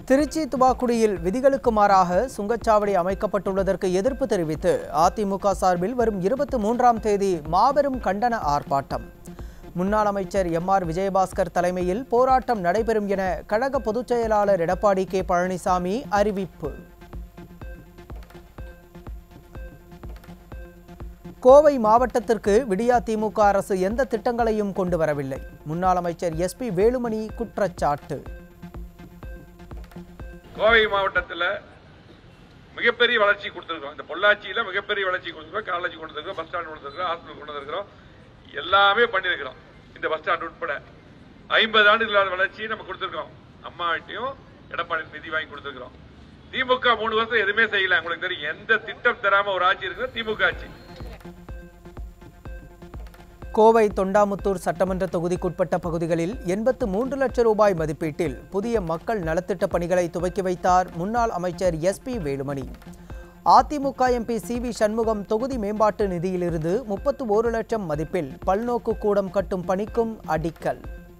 திருச்சி துவாக்குடியில் விதிகளுக்கு மாறாக சுங்கச்சாவடி அமைக்கப்பட்டுள்ளதற்கு எதிர்ப்பு தெரிவித்து அதிமுக சார்பில் வரும் இருபத்தி மூன்றாம் தேதி மாபெரும் கண்டன ஆர்ப்பாட்டம் முன்னாள் அமைச்சர் எம் ஆர் விஜயபாஸ்கர் தலைமையில் போராட்டம் நடைபெறும் என கழக பொதுச் செயலாளர் எடப்பாடி கே பழனிசாமி அறிவிப்பு கோவை மாவட்டத்திற்கு விடியா திமுக அரசு எந்த திட்டங்களையும் கொண்டு வரவில்லை முன்னாள் அமைச்சர் எஸ்பி வேலுமணி குற்றச்சாட்டு கோவை மாவட்டத்தில் மிகப்பெரிய வளர்ச்சி கொடுத்துருக்கோம் இந்த பொள்ளாச்சியில மிகப்பெரிய வளர்ச்சி கொடுத்துருக்கோம் காலேஜ் கொண்டு வந்திருக்கோம் பஸ் ஸ்டாண்ட் கொண்டு வந்திருக்கோம் ஹாஸ்பிட்டல் கொண்டு வந்திருக்கிறோம் எல்லாமே பண்ணியிருக்கிறோம் இந்த பஸ் ஸ்டாண்ட் உட்பட ஐம்பது ஆண்டுகள் இல்லாத வளர்ச்சியை நம்ம கொடுத்துருக்கோம் அம்மாட்டையும் எடப்பாடி நிதி வாங்கி கொடுத்துருக்கிறோம் திமுக மூணு வருஷம் எதுவுமே செய்யல உங்களுக்கு தெரியும் எந்த திட்டம் தராம ஒரு ஆட்சி இருக்குது திமுக ஆட்சி கோவை தொண்டாமுத்தூர் சட்டமன்ற தொகுதிக்குட்பட்ட பகுதிகளில் எண்பத்து மூன்று லட்சம் ரூபாய் மதிப்பீட்டில் புதிய மக்கள் நலத்திட்ட பணிகளை துவக்கி வைத்தார் முன்னாள் அமைச்சர் S P Velumani AIADMK MP C V Shanmugam தொகுதி மேம்பாட்டு நிதியிலிருந்து முப்பத்து ஓரு லட்சம் மதிப்பில் பல்நோக்கு கூடம் கட்டும் பணிக்கும் அடிக்கல்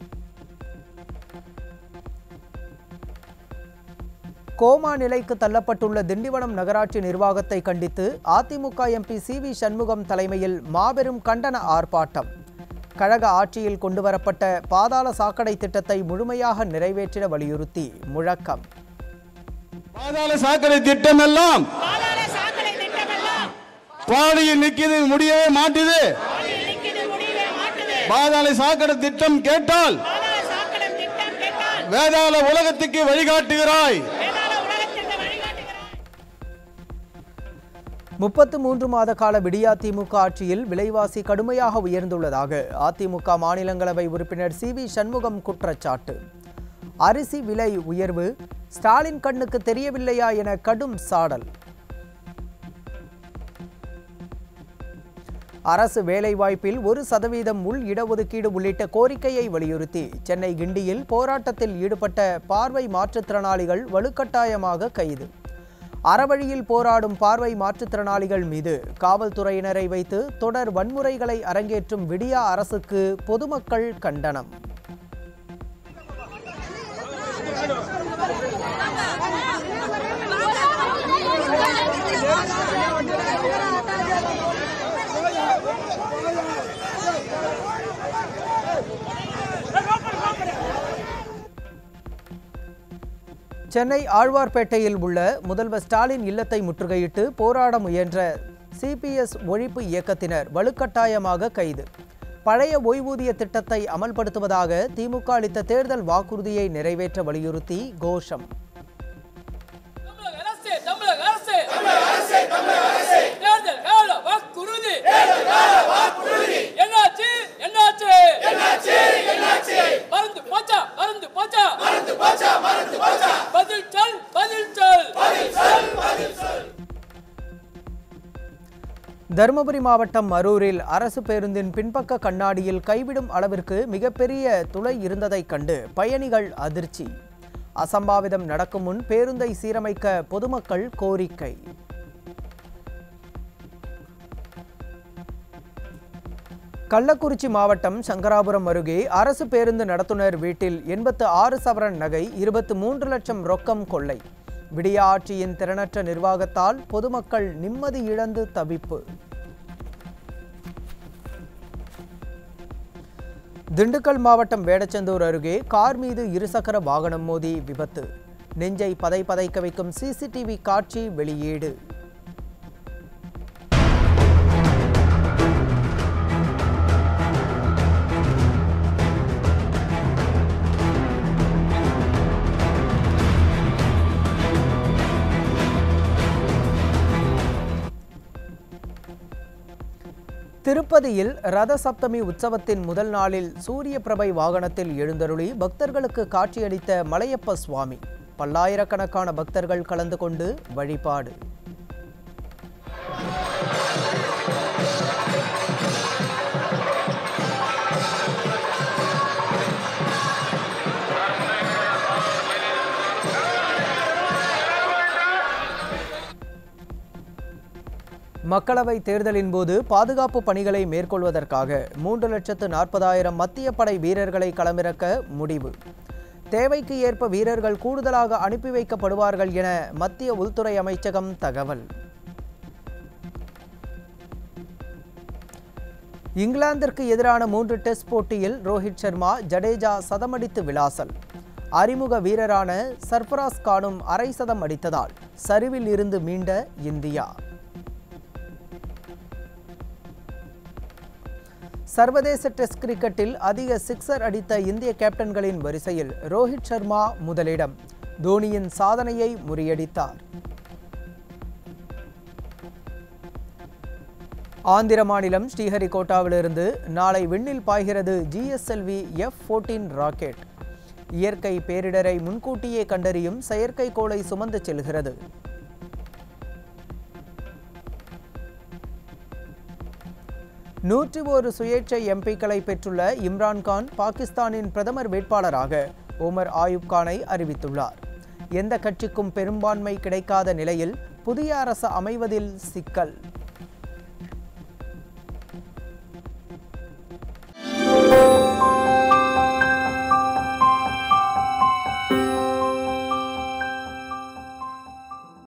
கோமா நிலைக்கு தள்ளப்பட்டுள்ள திண்டிவனம் நகராட்சி நிர்வாகத்தை கண்டித்து AIADMK MP C V Shanmugam தலைமையில் மாபெரும் கண்டன ஆர்ப்பாட்டம் கழக ஆட்சியில் கொண்டுவரப்பட்ட பாதாள சாக்கடை திட்டத்தை முழுமையாக நிறைவேற்றிட வலியுறுத்தி முழக்கம் பாதாள சாக்கடை திட்டம் எல்லாம் பாதாள சாக்கடை திட்டமெல்லாம் பாடியில் நிற்கிறது முடியவே மாட்டுது நிற்கிறது முடியவே மாட்டுது பாதாள சாக்கடை திட்டம் கேட்டால் பாதாள சாக்கடை திட்டம் கேட்டால் வேதாள உலகத்துக்கு வழிகாட்டுகிறாய் வேதாள உலகத்திற்கு வழிகாட்டுகிறார் முப்பத்து மூன்று மாத கால விடியா திமுக ஆட்சியில் விலைவாசி கடுமையாக உயர்ந்துள்ளதாக அதிமுக மாநிலங்களவை உறுப்பினர் சி வி சண்முகம் குற்றச்சாட்டு அரிசி விலை உயர்வு ஸ்டாலின் கண்ணுக்கு தெரியவில்லையா என கடும் சாடல் அரசு வேலைவாய்ப்பில் ஒரு சதவீதம் உள் இடஒதுக்கீடு உள்ளிட்ட கோரிக்கையை வலியுறுத்தி சென்னை கிண்டியில் போராட்டத்தில் ஈடுபட்ட பார்வை மாற்றுத்திறனாளிகள் வலுக்கட்டாயமாக கைது அறவழியில் போராடும் பார்வை மாற்றுத்திறனாளிகள் மீது காவல்துறையினரை வைத்து தொடர் வன்முறைகளை அரங்கேற்றும் விடியா அரசுக்கு பொதுமக்கள் கண்டனம் சென்னை ஆழ்வார்பேட்டையில் உள்ள முதல்வர் ஸ்டாலின் இல்லத்தை முற்றுகையிட்டு போராட முயன்ற சிபிஎஸ் ஒழிப்பு இயக்கத்தினர் வலுக்கட்டாயமாக கைது பழைய ஓய்வூதிய திட்டத்தை அமல்படுத்துவதாக திமுக அளித்த தேர்தல் வாக்குறுதியை நிறைவேற்ற வலியுறுத்தி கோஷம் தமிழக அரசு தமிழக அரசு தமிழக அரசு தேர்தல் கால வாக்குறுதி என்னாச்சு என்னாச்சு என்னாச்சு என்னாச்சு மறந்து போச்சா மறந்து போச்சா மறந்து போச்சா மறந்து போச்சா பதில் சொல் பதில் சொல் பதில் சொல் பதில் சொல் தருமபுரி மாவட்டம் அரூரில் அரசு பேருந்தின் பின்பக்க கண்ணாடியில் கைவிடும் அளவிற்கு மிகப்பெரிய துளை இருந்ததைக் கண்டு பயணிகள் அதிர்ச்சி அசம்பாவிதம் நடக்கும் முன் பேருந்தை சீரமைக்க பொதுமக்கள் கோரிக்கை கள்ளக்குறிச்சி மாவட்டம் சங்கராபுரம் அருகே அரசு பேருந்து நடத்துனர் வீட்டில் எண்பத்து ஆறு சவரன் நகை இருபத்து மூன்று லட்சம் ரொக்கம் கொள்ளை விடிய ஆட்சியின் திறனற்ற நிர்வாகத்தால் பொதுமக்கள் நிம்மதி இழந்து தவிப்பு திண்டுக்கல் மாவட்டம் வேடச்சந்தூர் அருகே கார் மீது இருசக்கர வாகனம் மோதி விபத்து நெஞ்சை பதை பதைக்க வைக்கும் சிசிடிவி காட்சி வெளியீடு திருப்பதியில் ரத சப்தமி உற்சவத்தின் முதல் நாளில் சூரிய பிரபை வாகனத்தில் எழுந்தருளி பக்தர்களுக்கு காட்சியளித்த மலையப்ப சுவாமி பல்லாயிரக்கணக்கான பக்தர்கள் கலந்து கொண்டு வழிபாடு மக்களவை தேர்தலின் போது பாதுகாப்பு பணிகளை மேற்கொள்வதற்காக மூன்று லட்சத்து நாற்பதாயிரம் மத்திய படை வீரர்களை களமிறக்க முடிவு தேவைக்கு ஏற்ப வீரர்கள் கூடுதலாக அனுப்பி வைக்கப்படுவார்கள் என மத்திய உள்துறை அமைச்சகம் தகவல் இங்கிலாந்திற்கு எதிரான மூன்று டெஸ்ட் போட்டியில் ரோஹித் சர்மா ஜடேஜா சதமடித்து விளாசல் அறிமுக வீரரான சர்ஃபராஸ் கானும் அரை சதம் அடித்ததால் சரிவில் இருந்து மீண்ட இந்தியா சர்வதேச டெஸ்ட் கிரிக்கெட்டில் அதிக சிக்சர் அடித்த இந்திய கேப்டன்களின் வரிசையில் ரோஹித் சர்மா முதலிடம் தோனியின் சாதனையை முறியடித்தார் ஆந்திர மாநிலம் ஸ்ரீஹரிகோட்டாவிலிருந்து நாளை விண்ணில் பாய்கிறது ஜிஎஸ்எல்வி எஃப் ஃபோர்டீன் ராக்கெட் இயற்கை பேரிடரை முன்கூட்டியே கண்டறியும் செயற்கைக்கோளை சுமந்து செல்கிறது நூற்றி ஒரு சுயேட்சை எம்பிக்களை பெற்றுள்ள இம்ரான்கான் பாகிஸ்தானின் பிரதமர் வேட்பாளராக ஓமர் ஆயூப் கானை அறிவித்துள்ளார் எந்த கட்சிக்கும் பெரும்பான்மை கிடைக்காத நிலையில் புதிய அரசு அமைவதில் சிக்கல்